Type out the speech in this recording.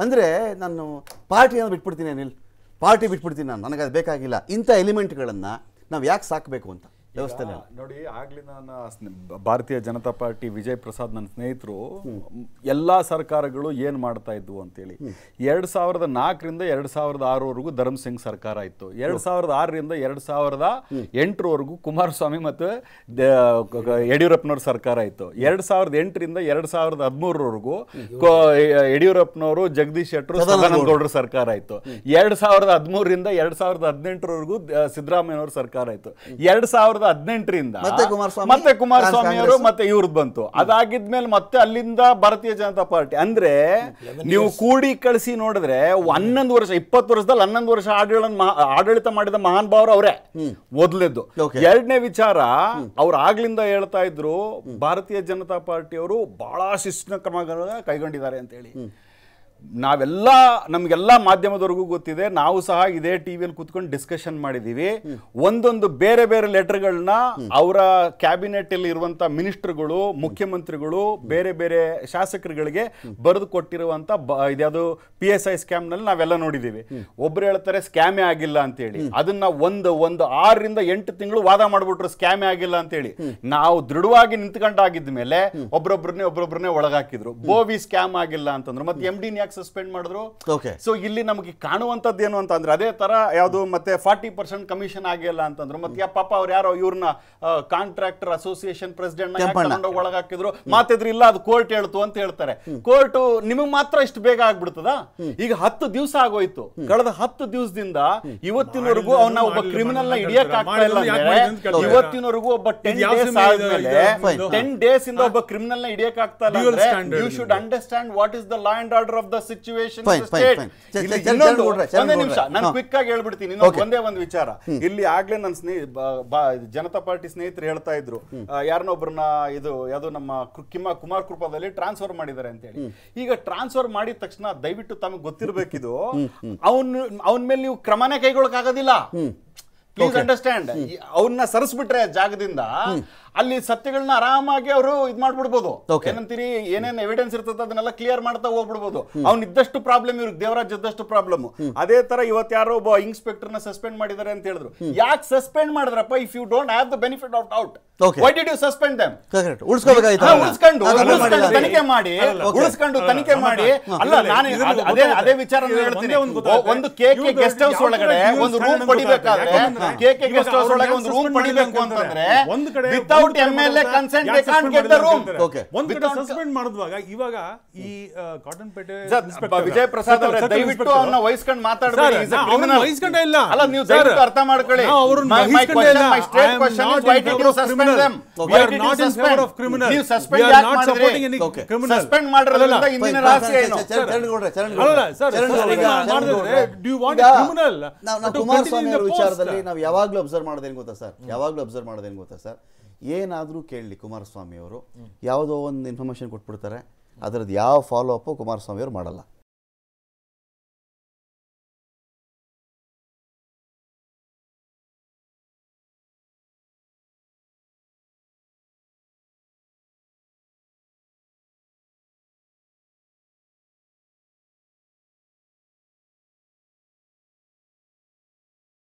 ಅಂದರೆ ನಾನು ಪಾರ್ಟಿಯನ್ನು ಬಿಟ್ಬಿಡ್ತೀನಿ ಅನಿಲ್ ಪಾರ್ಟಿ ಬಿಟ್ಬಿಡ್ತೀನಿ ನಾನು ನನಗೆ ಅದು ಬೇಕಾಗಿಲ್ಲ ಇಂಥ ಎಲಿಮೆಂಟ್ಗಳನ್ನು ನಾವು ಯಾಕೆ ಸಾಕಬೇಕು ಅಂತ ವ್ಯವಸ್ಥೆಯಲ್ಲಿ ಈಗ ನೋಡಿ ಆಗ್ಲಿ ನನ್ನ ಸ್ನ- ಭಾರತೀಯ ಜನತಾ ಪಾರ್ಟಿ ವಿಜಯ್ ಪ್ರಸಾದ್ ನನ್ನ ಸ್ನೇಹಿತರು ಎಲ್ಲಾ ಸರ್ಕಾರಗಳು ಏನ್ ಮಾಡ್ತಾ ಇದ್ವು ಅಂತೇಳಿ ಎರಡ್ ಸಾವಿರದ ನಾಲ್ಕರಿಂದ ಎರಡ್ ಸಾವಿರದ ಆರವರೆಗೂ ಧರ್ಮ್ ಸಿಂಗ್ ಸರ್ಕಾರ ಇತ್ತು ಎರಡ್ ಸಾವಿರದ ಆರರಿಂದ ಎರಡ್ ಸಾವಿರದ ಎಂಟರವರೆಗೂ ಕುಮಾರಸ್ವಾಮಿ ಮತ್ತು ದ- ಕ- ಕ- ಯಡಿಯೂರಪ್ಪನವ್ರ ಸರ್ಕಾರ ಇತ್ತು ಎರಡ್ ಸಾವಿರದ ಎಂಟರಿಂದ ಎರಡ್ ಸಾವಿರದ ಹದಿಮೂರವರೆಗೂ ಯಡಿಯೂರಪ್ಪನವರು ಜಗದೀಶ್ ಶೆಟ್ಟರು ಸದಾನಂದ ಗೌಡರ ಸರ್ಕಾರ ಇತ್ತು ಎರಡ್ ಸಾವಿರದ ಹದಿಮೂರರಿಂದ ಎರಡ್ ಸಾವಿರದ ಹದಿನೆಂಟರವರೆಗೂ ಸಿದ್ದರಾಮಯ್ಯನವ್ರ ಸರ್ಕಾರ ಇತ್ತು ಎರಡ್ ಸಾವಿರದ ಹದಿನೆಂಟರಿಂದ ಮತ್ತೆ ಕುಮಾರಸ್ವಾಮಿ, ಮತ್ತೆ ಕುಮಾರಸ್ವಾಮಿ ಅವರು ಕಾಂಗ್ರೆಸ್. ಮತ್ತೆ ಇವ್ರದ್ದು ಬಂತು ಅದಾಗಿದ್ಮೇಲೆ ಮತ್ತೆ ಅಲ್ಲಿಂದ ಭಾರತೀಯ ಜನತಾ ಪಾರ್ಟಿ ಅಂದ್ರೆ ನೀವು ಕೂಡಿ ಕಳಿಸಿ ನೋಡಿದ್ರೆ ಹನ್ನೊಂದು ವರ್ಷ ಇಪ್ಪತ್ತು ವರ್ಷದಲ್ಲಿ ಹನ್ನೊಂದು ವರ್ಷ ಆಡಳಿತ ಮಹಾ- ಆಡಳಿತ ಮಾಡಿದ ಮಹಾನ್ ಭಾವರು ಅವರೇ ಮೊದಲೇದ್ದು Okay. ಎರಡನೇ ವಿಚಾರ ಅವ್ರು ಆಗ್ಲಿಂದ ಹೇಳ್ತಾ ಇದ್ರು ಭಾರತೀಯ ಜನತಾ ಪಾರ್ಟಿಯವರು ಬಹಳ ಶಿಸ್ತಿನ ಕ್ರಮಗಳನ್ನ ಕೈಗೊಂಡಿದ್ದಾರೆ ಅಂತ ಹೇಳಿ ನಾವೆಲ್ಲ ನಮ್ಗೆಲ್ಲ ಮಾಧ್ಯಮದವರೆಗೂ ಗೊತ್ತಿದೆ ನಾವು ಸಹ ಇದೇ ಟಿವಿಯಲ್ಲಿ ಕುತ್ಕೊಂಡು ಡಿಸ್ಕಷನ್ ಮಾಡಿದೀವಿ ಒಂದೊಂದು ಬೇರೆ ಬೇರೆ ಲೆಟರ್ಗಳನ್ನ ಅವರ ಕ್ಯಾಬಿನೆಟ್ ಅಲ್ಲಿ ಇರುವಂತ ಮಿನಿಸ್ಟರ್ಗಳು ಮುಖ್ಯಮಂತ್ರಿಗಳು ಬೇರೆ ಬೇರೆ ಶಾಸಕರುಗಳಿಗೆ ಬರೆದು ಕೊಟ್ಟಿರುವಂತ ಬ- ಇದ್ಯಾವುದು ಪಿ ಎಸ್ ಐ ಸ್ಕ್ಯಾಮ್ ನಲ್ಲಿ ನಾವೆಲ್ಲ ನೋಡಿದೀವಿ ಒಬ್ರು ಹೇಳ್ತಾರೆ ಸ್ಕ್ಯಾಮೇ ಆಗಿಲ್ಲ ಅಂತೇಳಿ ಅದನ್ನ ಒಂದು ಒಂದು ಆರರಿಂದ ಎಂಟು ತಿಂಗಳು ವಾದ ಮಾಡ್ಬಿಟ್ರು ಸ್ಕ್ಯಾಮೇ ಆಗಿಲ್ಲ ಅಂತೇಳಿ ನಾವು ದೃಢವಾಗಿ ನಿಂತ್ಕೊಂಡಾಗಿದ್ದ ಮೇಲೆ ಒಬ್ರೊಬ್ರನ್ನೇ ಒಬ್ರೊಬ್ರನ್ನೇ ಒಳಗಾಕಿದ್ರು ಬೋವಿ ಸ್ಕ್ಯಾಮ್ ಆಗಿಲ್ಲ ಅಂತಂದ್ರು ಮತ್ತೆ ಎಂ ಡಿನ ಯಾಕೆ ಸಸ್ಪೆಂಡ್ ಮಾಡಿದ್ರು ಓಕೆ ಸೊ ಇಲ್ಲಿ ನಮಗೆ ಕಾಣುವಂಥದ್ದು ಏನು ಅಂತಂದ್ರೆ ಅದೇ ತರ ಯಾವುದು ಮತ್ತೆ ಫಾರ್ಟಿ ಪರ್ಸೆಂಟ್ ಕಮಿಷನ್ ಆಗಿಲ್ಲ ಅಂತಂದ್ರು ಮತ್ತೆ ಯಾ ಪಾಪ ಅವ್ರು ಯಾರೋ ಇವ್ರನ್ನ ಕಾಂಟ್ರಾಕ್ಟರ್ ಅಸೋಸಿಯೇಷನ್ ಪ್ರೆಸಿಡೆಂಟ್ ಕೆಂಪಣ್ಣ. ಒಳಗಾಕಿದ್ರು ಮಾತಿದ್ರು ಇಲ್ಲ ಅದು ಕೋರ್ಟ್ ಹೇಳ್ತು ಅಂತ ಹೇಳ್ತಾರೆ ಕೋರ್ಟ್ ನಿಮಗೆ ಮಾತ್ರ ಇಷ್ಟು ಬೇಗ ಆಗ್ಬಿಡ್ತದ ಈಗ ಹತ್ತು ದಿವಸ ಆಗೋಯ್ತು ಕಳೆದ ಹತ್ತು ದಿವಸದಿಂದ ಇವತ್ತಿನವರೆಗೂ ಅವನ್ನ ಒಬ್ಬ ಮಾಡಿಲ್ಲ, ಕ್ರಿಮಿನಲ್ ನ ಮಾಡಿಲ್ಲ, ಹಿಡಿಯಕ್ ಆಗ್ತಾ ಇಲ್ಲ ಮಾಡಿಲ್ಲ, ಯಾಕೆ ಅಂದ್ರೆ ಮಾಡಿಲ್ಲ ಅಂತ ಕೇಳ್ತಾರೆ. ಇವತ್ತಿನವರೆಗೂ ಒಬ್ಬ ಟೆನ್ ಇದು ಯಾವ ಡೇಸ್ ಸಿನಿಮಾ ಇದು? ಆದ್ಮೇಲೆ ಇದು- ಟೆನ್ ಡೇಸ್ ಇಂದ ಒಬ್ಬ ಕ್ರಿಮಿನಲ್ ನ ಹಿಡಿಯಕ್ ಆಗ್ತಾ ಇಲ್ಲ Dual ಅಂದ್ರೆ standard ಯು ಇದು. Should understand what is the law and order of the situation Fine, fine, fine. ಚ- ಚ- ಚ- ಚರಣ್ ಗೌಡ್ರೆ, ಚರಣ್ ಒಂದೇ ನಿಮಿಷ ಗೌಡ್ರೆ. ನಾನು ಹಾ. ಕ್ವಿಕ್ ಆಗಿ ಹೇಳ್ಬಿಡ್ತೀನಿ ಇನ್ನೊಂದು Okay. ಒಂದೇ ಒಂದು ವಿಚಾರ ಇಲ್ಲಿ ಆಗ್ಲೇ ನನ್ನ ಸ್ನೇಹ ಬ- ಬ- ಜನತಾ ಪಾರ್ಟಿ ಸ್ನೇಹಿತರು ಹೇಳ್ತಾ ಇದ್ರು ಆ, ಯಾರನ್ನೊಬ್ರನ್ನ ಇದು ಯಾವುದು ನಮ್ಮ ಕೃ- ಕಿಮ್ಮ ಕುಮಾರ್ ಕೃಪಾದಲ್ಲಿ ಟ್ರಾನ್ಸ್ಫರ್ ಮಾಡಿದ್ದಾರೆ ಅಂತ ಹೇಳಿ ಈಗ ಟ್ರಾನ್ಸ್ಫರ್ ಮಾಡಿದ ತಕ್ಷಣ ದಯವಿಟ್ಟು ತಮಗೆ ಗೊತ್ತಿರಬೇಕಿದು ಅವನ್ ಅವನ ಮೇಲೆ ನೀವು ಕ್ರಮನೇ ಕೈಗೊಳ್ಳಕ್ ಆಗೋದಿಲ್ಲ ಪ್ಲೀಸ್ ಅಂಡರ್ಸ್ಟ್ಯಾಂಡ್ ಅವನ್ನ ಸರಿಸ್ಬಿಟ್ರೆ ಜಾಗದಿಂದ ಅಲ್ಲಿ ಸತ್ಯಗಳನ್ನ ಆರಾಮಾಗಿ ಅವರು ಇದ್ ಮಾಡ್ಬಿಡ್ಬೋದು Okay. ಏನಂತೀರಿ ಏನೇನ್ ಎವಿಡೆನ್ಸ್ ಇರ್ತದೆ ಅದನ್ನೆಲ್ಲ ಕ್ಲಿಯರ್ ಮಾಡ್ತಾ ಹೋಗ್ಬಿಡ್ಬೋದು ಅವ್ನ್ ಇದ್ದಷ್ಟು ಪ್ರಾಬ್ಲಮ್ ಇವ್ರಿಗೆ ದೇವರಾಜ್ ಇದ್ದಷ್ಟು ಪ್ರಾಬ್ಲಮ್ ಅದೇ ತರ ಇವತ್ತು ಯಾರೋ ಒಬ್ಬ ಇನ್ಸ್ಪೆಕ್ಟರ್ ನ ಸಸ್ಪೆಂಡ್ ಮಾಡಿದ್ದಾರೆ ಅಂತ ಹೇಳಿದ್ರು ಯಾಕೆ ಸಸ್ಪೆಂಡ್ ಮಾಡಿದ್ರಪ್ಪ if you don't have the benefit of doubt Okay. Why did you suspend them correct ಉಳಿಸ್ಕೋಬೇಕಾಯ್ತು ಹಾ, ಉಳಿಸ್ಕೊಂಡು ನಾನು ಅದನ್ನ ಉಳಿಸ್ಕೊಂಡು ಮಾಡಿಲ್ಲ. ತನಿಖೆ ಮಾಡಿ Okay. ಉಳಿಸ್ಕೊಂಡು ಅಲ್ಲ, ತನಿಖೆ ಅಲ್ಲ, ಮಾಡಿ ಅಲ್ಲ, ಅಲ್ಲ ಅಲ್ಲ, ನಾನು ಇದರಲ್ಲಿ ಅದ್- ಅದೇ ಗೊತ್ತಾಗುತ್ತೆ. ಅದೇ ವಿಚಾರ ಇದರಲ್ಲಿ ಹೇಳ್ತೀನಿ ಒಂದೇ ಒಂದು ಗೊತ್ತಾಗುತ್ತೆ. ಒಂದು ಕೆ ಕೆ ಇವ್ರದ್ದು ಗೆಸ್ಟ್ ಹೌಸ್ ಯಾವ ಒಳಗಡೆ ಕಡೆ ಒಂದು ಇವ್ರು ರೂಮ್ standard ಪಡಿಬೇಕಾದ್ರೆ ಗೊತ್ತಾಗುತ್ತೆ. ಕೆ ಕೆ ಇವಾಗ ಗೆಸ್ಟ್ ಹೌಸ್ ಅವ್ರನ್ನ ಒಳಗೆ ಒಂದು ರೂಮ್ suspend ಮಾಡಿಲ್ಲ ಪಡಿಬೇಕು ಅಂತಂದ್ರೆ, ಅಂತಂದ್ರೆ ಒಂದ್ ಕಡೆ ವಿತೌಟ್ ಒಂದ್ ಕಡೆ ಎಮ್ ಎಲ್ ಎ ಮಾಡಿದ್ರೆ ಕನ್ಸೆಂಟ್ ಯಾಕೆ they can't suspend get the ಮಾಡಿಲ್ಲ ರೂಮ್ ಅಂತಾರೆ. Okay. ಒಂದ್ ಕಡೆ Without- ಸಸ್ಪೆಂಡ್ ಮಾಡಿದ್ವಾಗ ಇವಾಗ ಈ ಆ, ಕಾಟನ್ ಪೇಟೆ ಸರ್, inspector- ವಿಜಯ್ ಪ್ರಸಾದ್ ಅವರೇ ಸರ್ಕಲ್ ದಯವಿಟ್ಟು inspector- ಅವನ್ನ ವಹಿಸ್ಕೊಂಡು ಮಾತಾಡಬೇಡಿ ಸರ್, He's a ನಾ ಅವ್ರನ್ನ criminal. ವಹಿಸ್ಕೊಂಡೇ ಇಲ್ಲ. ಅಲ್ಲ ನೀವು ಸರ್, ದಯವಿಟ್ಟು ಅರ್ಥ ಮಾಡ್ಕೊಳ್ಳಿ ನಾವು ಅವ್ರನ್ನ My- my ವಹಿಸ್ಕೊಂಡೇ question- ಇಲ್ಲ. my straight I am question not is why in did favor you of suspend criminal. them? We Why are did you not in suspend? favor of criminal. ನೀವು We suspend are ಯಾಕೆ not ಮಾಡಿದ್ರಿ? supporting any Okay. criminal. Suspend ಮಾಡಿರೋದ್ರಿಂದ ಅಲ್ಲಲ್ಲ, ಹಿಂದಿನ Fine, ರಹಸ್ಯ fine, ಏನು ಚರಣ್- ಚರಣ್- ಚರಣ್ ಗೌಡ್ರೆ, ಚರಣ್ ಅಲ್ಲಲ್ಲ, ಗೌಡ್ರೆ. ಸರ್, ಚರಣ್ suspend ಗೌಡ್ರೆ, ಮಾಡಿದ್ರೆ ಚರಣ್ ಗೌಡ್ರೆ. do you want ಈಗ a criminal ನಾವು ನಾವು to ಕುಮಾರಸ್ವಾಮಿ continue ಅವರ in the post? ವಿಚಾರದಲ್ಲಿ ನಾವು ಯಾವಾಗಲೂ ಅಬ್ಸರ್ವ್ ಮಾಡೋದೇನು ಗೊತ್ತಾ ಸರ್ ಯಾವಾಗಲೂ ಅಬ್ಸರ್ವ್ ಮಾಡೋದೇನು ಗೊತ್ತಾ ಸರ್ ಏನಾದರೂ ಕೇಳಲಿ ಕುಮಾರಸ್ವಾಮಿ ಅವರು ಯಾವುದೋ ಒಂದು ಇನ್ಫಾರ್ಮೇಷನ್ ಕೊಟ್ಬಿಡ್ತಾರೆ ಅದರದ್ದು ಯಾವ ಫಾಲೋ ಅಪ್ಪು ಕುಮಾರಸ್ವಾಮಿ ಅವರು ಮಾಡಲ್ಲ